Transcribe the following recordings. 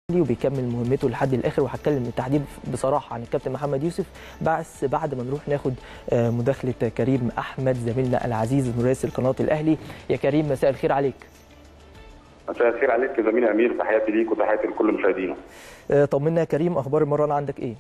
وبيكمل مهمته لحد الاخر وهتكلم بالتحديد بصراحه عن الكابتن محمد يوسف بس بعد ما نروح ناخد آه، مداخله كريم احمد زميلنا العزيز مراسل قناه الاهلي يا كريم مساء الخير عليك مساء الخير عليك يا زميلي امير تحياتي ليك وتحياتي لكل مشاهدينا. آه، طمنا يا كريم اخبار المران عندك ايه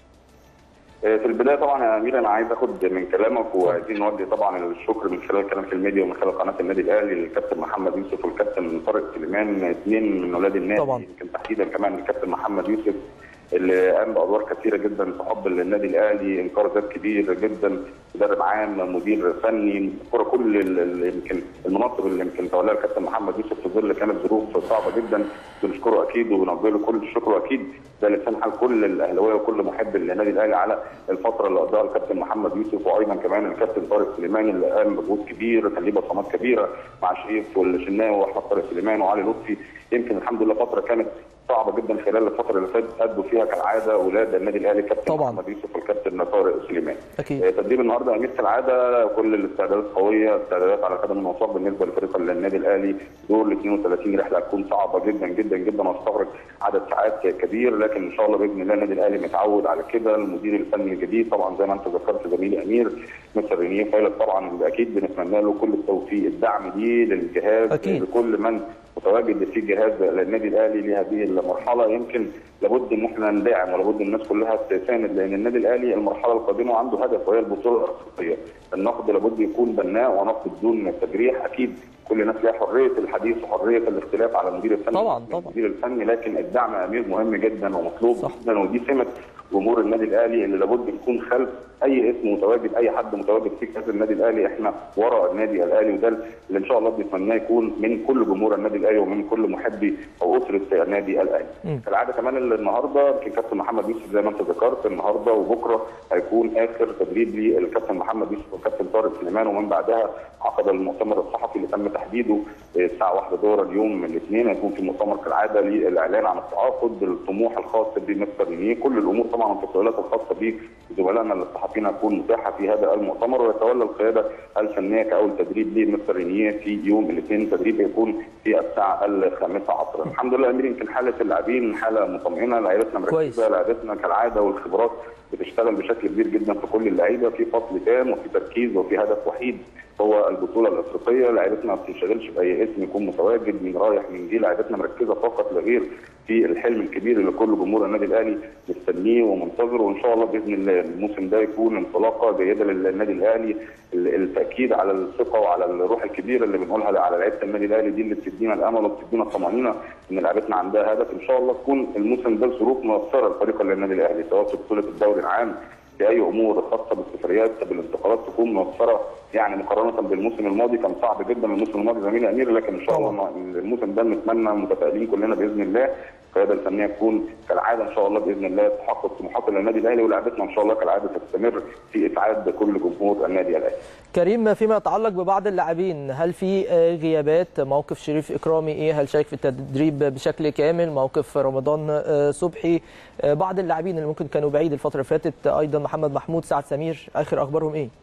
آه، في البدايه طبعا يا امير انا عايز اخد من كلامك وعايزين نوجه طبعا الشكر من خلال كلام في الميديا ومن خلال قناه النادي الاهلي للكابتن محمد يوسف والكابتن طارق سليمان اثنين من اولاد النادي طبعاً. يمكن تحديدا كمان الكابتن محمد يوسف اللي قام بادوار كثيره جدا في حب النادي الاهلي انكار ذات كبير جدا مدرب عام مدير فني كرة كل ال- ال- يمكن المناصب اللي يمكن تولاها الكابتن محمد يوسف في ظل كانت ظروف صعبه جدا بنشكره اكيد وبنوجه له كل الشكر واكيد ده لسان حال كل الاهلاويه وكل محب للنادي الاهلي على الفتره اللي قضاها الكابتن محمد يوسف وايضا كمان الكابتن طارق سليمان اللي قام بجهود كبير كان ليه بصمات كبيره مع شريف والشناوي واحمد طارق سليمان وعلي لطفي يمكن الحمد لله فتره كانت صعبه جدا خلال الفتره اللي فاتت ادوا فيها كالعاده اولاد النادي الاهلي الكابتن طبعاً. محمد يوسف والكابتن طارق سليمان اكيد آه، تدريب النهارده يا امير كالعاده كل الاستعدادات قويه استعدادات على قدم المصاب بالنسبه لفريق النادي الاهلي دور ال 32 رحله هتكون صعبه جدا جدا جدا وهتستغرق عدد ساعات كبير لكن ان شاء الله باذن الله النادي الاهلي متعود على كده المدير الفني الجديد طبعا زي ما انت ذكرت زميلي امير مستر رينيه فايلت طبعا اللي اكيد بنتمنى له كل التوفيق الدعم ليه للجهاز أكيد. لكل من متواجد في الجهاز للنادي الاهلي لهذه المرحله يمكن لابد ان احنا ندعم ولابد الناس كلها تساند لان النادي الاهلي المرحله القادمه عنده هدف وهي البطوله الافريقيه النقد لابد يكون بناء ونقد بدون تجريح اكيد كل الناس لها حريه الحديث وحريه الاختلاف على المدير الفني طبعاً، طبعاً. المدير الفني لكن الدعم يا امير مهم جدا ومطلوب صح. جدا ودي سمه جمهور النادي الاهلي اللي لابد يكون خلف اي اسم متواجد اي حد متواجد في كاس النادي الاهلي احنا ورا النادي الاهلي وده اللي ان شاء الله بنتمناه يكون من كل جمهور النادي الاهلي ومن كل محبي او اسره النادي الاهلي. مم. كالعاده كمان اللي النهارده يمكن كابتن محمد يوسف زي ما انت ذكرت النهارده وبكره هيكون اخر تدريب للكابتن محمد يوسف والكابتن طارق سليمان ومن بعدها عقد المؤتمر الصحفي اللي تم تحديده الساعه 1 ظهرا اليوم من الاثنين هيكون في مؤتمر كالعاده للاعلان عن التعاقد الطموح الخاص بمستر رينيه كل الامور طبعا والتساؤلات الخاصه بزملائنا الصحفيين هتكون متاحه في هذا المؤتمر ويتولى القياده الفنيه كاول تدريب لمستر رينيه في يوم الاثنين تدريب هيكون في الساعه الخامسه عصرا الحمد لله يا امير يمكن حاله اللاعبين حاله مطمئنه لعيبتنا كويس. مركزه لعيبتنا كالعاده والخبرات بتشتغل بشكل كبير جدا في كل اللعيبه في فصل تام وفي تركيز وفي هدف وحيد هو البطوله الافريقيه لعيبتنا ما بتنشغلش باي اسم يكون متواجد من رايح من جه لعيبتنا مركزه فقط لا غير في الحلم الكبير اللي كل جمهور النادي الاهلي مستنيه ومنتظره وان شاء الله باذن الله الموسم ده يكون انطلاقه جيده للنادي الاهلي ال- التاكيد على الثقه وعلى الروح الكبيره اللي بنقولها على لعيبه النادي الاهلي دي اللي بتدينا الامل وبتدينا الطمانينه ان لعيبتنا عندها هدف ان شاء الله تكون الموسم ده ظروف مؤثره لفريق النادي الاهلي سواء في بطوله الدوري العام في اي امور خاصه بالسفريات بالانتقالات تكون موفره يعني مقارنه بالموسم الماضي كان صعب جدا الموسم الماضي زميلي امير لكن ان شاء الله طبعاً. الموسم ده نتمنى متفائلين كلنا باذن الله القياده الفنيه تكون كالعاده ان شاء الله باذن الله تحقق طموحات النادي الاهلي ولاعبتنا ان شاء الله كالعاده تستمر في اسعاد كل جمهور النادي الاهلي. كريم فيما يتعلق ببعض اللاعبين هل في آه، غيابات موقف شريف اكرامي ايه هل شارك في التدريب بشكل كامل موقف رمضان آه، صبحي آه، بعض اللاعبين اللي ممكن كانوا بعيد الفتره اللي فاتت آه، ايضا محمد محمود سعد سمير اخر اخبارهم ايه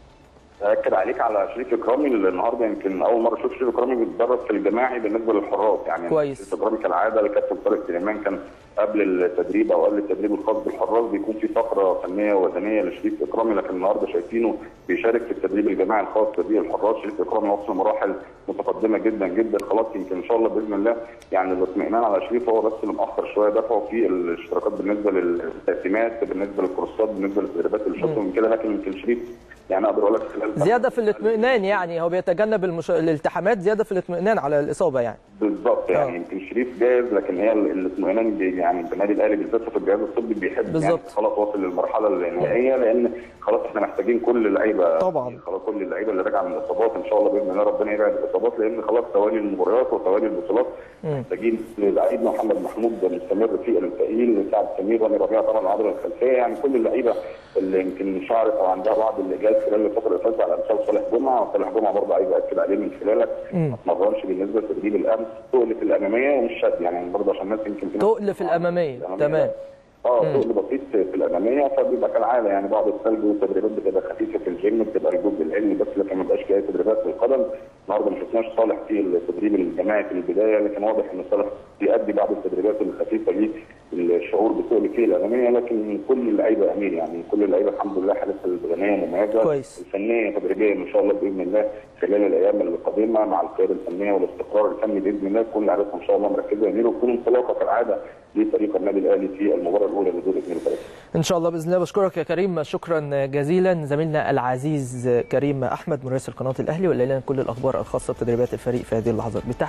اكد عليك على شريف اكرامي اللي النهارده يمكن اول مره اشوف شريف اكرامي بيتدرب في الجماعي بالنسبه للحراس يعني كويس. شريف اكرامي كالعاده الكابتن طارق سليمان كان قبل التدريب او قبل التدريب الخاص بالحراس بيكون في فقره فنيه وثنيه لشريف اكرامي لكن النهارده شايفينه بيشارك في التدريب الجماعي الخاص بالحراس شريف اكرامي وصل مراحل متقدمه جدا جدا خلاص يمكن ان شاء الله باذن الله يعني الاطمئنان على شريف هو بس اللي مأخر شويه دفعه في الاشتراكات بالنسبه للتقسيمات بالنسبه للكورسات بالنسبه للتدريبات اللي شاطه من كده لكن يمكن شريف يعني اقدر اقول لك خلال زياده في الاطمئنان يعني هو بيتجنب المش... الالتحامات زياده في الاطمئنان على الاصابه يعني بالظبط يعني آه. يمكن شريف جاهز لكن هي ال- الاطمئنان بي- يعني النادي الاهلي بالذات في الجهاز الطبي بيحب يعني بالظبط. خلاص واصل للمرحله النهائيه لان خلاص احنا محتاجين كل اللعيبه طبعاً. يعني خلاص كل اللعيبه اللي راجعه من الاصابات ان شاء الله باذن الله ربنا يبعد الاصابات لان خلاص توالي المباريات وتوالي البطولات مم. محتاجين لعيب محمد محمود مستمر في التأهيل سعد سمير رامي ربيعه طبعا العضله الخلفيه يعني كل اللعيبه اللي يمكن شعرت او عندها بعض الاجهاد خلال الفتره اللي فاتت على امثال صالح جمعه وصالح جمعه برضه عايز اكد عليه من خلالك مم. ما اتمرنش بالنسبه لتدريب الامس تقل في الاماميه ومش شد يعني برضه عشان الناس يمكن في ناس- تقل في الاماميه تمام اه تقل بسيط في الاماميه فبيبقى كالعاده يعني بعض الثلج والتدريبات بتبقى خفيفه في الجيم بتبقى الجزء العلمي بس لكن ما بيبقاش فيها تدريبات في القدم النهارده ما شفناش صالح في التدريب الجماعي في البدايه لكن واضح ان صالح بيأدي بعض التدريبات الخفيفه واللي الاماميه لكن كل اللعيبه امين يعني كل اللعيبه الحمد لله حالتها البدنيه مميزه كويس. الفنيه تدريبيا ان شاء الله باذن الله خلال الايام القادمه مع القياده الفنيه والاستقرار الفني باذن الله تكون لعيبتنا ان شاء الله مركزه يمين وتكون انطلاقه كالعاده لفريق النادي الاهلي في المباراه الاولى لدور 32 ان شاء الله باذن الله بشكرك يا كريم شكرا جزيلا زميلنا العزيز كريم احمد مراسل قناه الاهلي والليله كل الاخبار الخاصه بتدريبات الفريق في هذه اللحظات